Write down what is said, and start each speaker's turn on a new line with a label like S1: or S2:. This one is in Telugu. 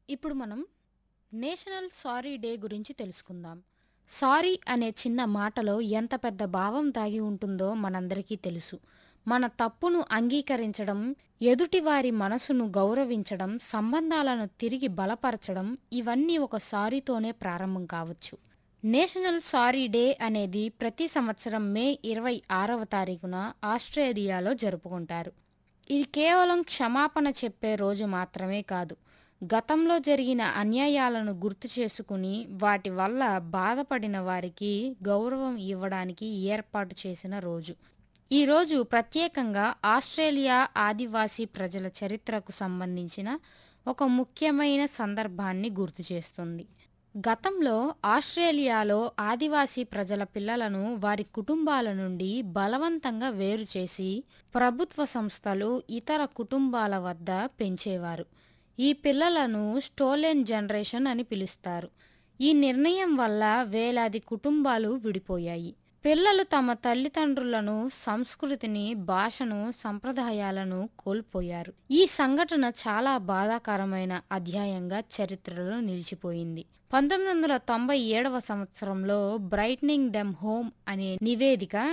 S1: ఇప్పుడు మనం నేషనల్ సారీ డే గురించి తెలుసుకుందాం సారీ అనే చిన్న మాటలో ఎంత పెద్ద భావం దాగి ఉంటుందో మనందరికీ తెలుసు మన తప్పును అంగీకరించడం ఎదుటివారి మనసును గౌరవించడం సంబంధాలను తిరిగి బలపరచడం ఇవన్నీ ఒక సారీతోనే ప్రారంభం కావచ్చు నేషనల్ సారీ డే అనేది ప్రతి సంవత్సరం మే ఇరవై ఆరవ తారీఖున ఆస్ట్రేలియాలో జరుపుకుంటారు ఇది కేవలం క్షమాపణ చెప్పే రోజు మాత్రమే కాదు గతంలో జరిగిన అన్యాయాలను గుర్తు చేసుకుని వాటి వల్ల బాధపడిన వారికి గౌరవం ఇవ్వడానికి ఏర్పాటు చేసిన రోజు ఈ రోజు ప్రత్యేకంగా ఆస్ట్రేలియా ఆదివాసీ ప్రజల చరిత్రకు సంబంధించిన ఒక ముఖ్యమైన సందర్భాన్ని గుర్తు చేస్తుంది గతంలో ఆస్ట్రేలియాలో ఆదివాసీ ప్రజల పిల్లలను వారి కుటుంబాల నుండి బలవంతంగా వేరు చేసి ప్రభుత్వ సంస్థలు ఇతర కుటుంబాల వద్ద పెంచేవారు ఈ పిల్లలను స్టోలెన్ జనరేషన్ అని పిలుస్తారు ఈ నిర్ణయం వల్ల వేలాది కుటుంబాలు విడిపోయాయి పిల్లలు తమ తల్లిదండ్రులను సంస్కృతిని భాషను సంప్రదాయాలను కోల్పోయారు ఈ సంఘటన చాలా బాధాకరమైన అధ్యాయంగా చరిత్రలో నిలిచిపోయింది పంతొమ్మిది వందల తొంభై ఏడవ సంవత్సరంలో బ్రైట్నింగ్ దెమ్ హోమ్ అనే నివేదిక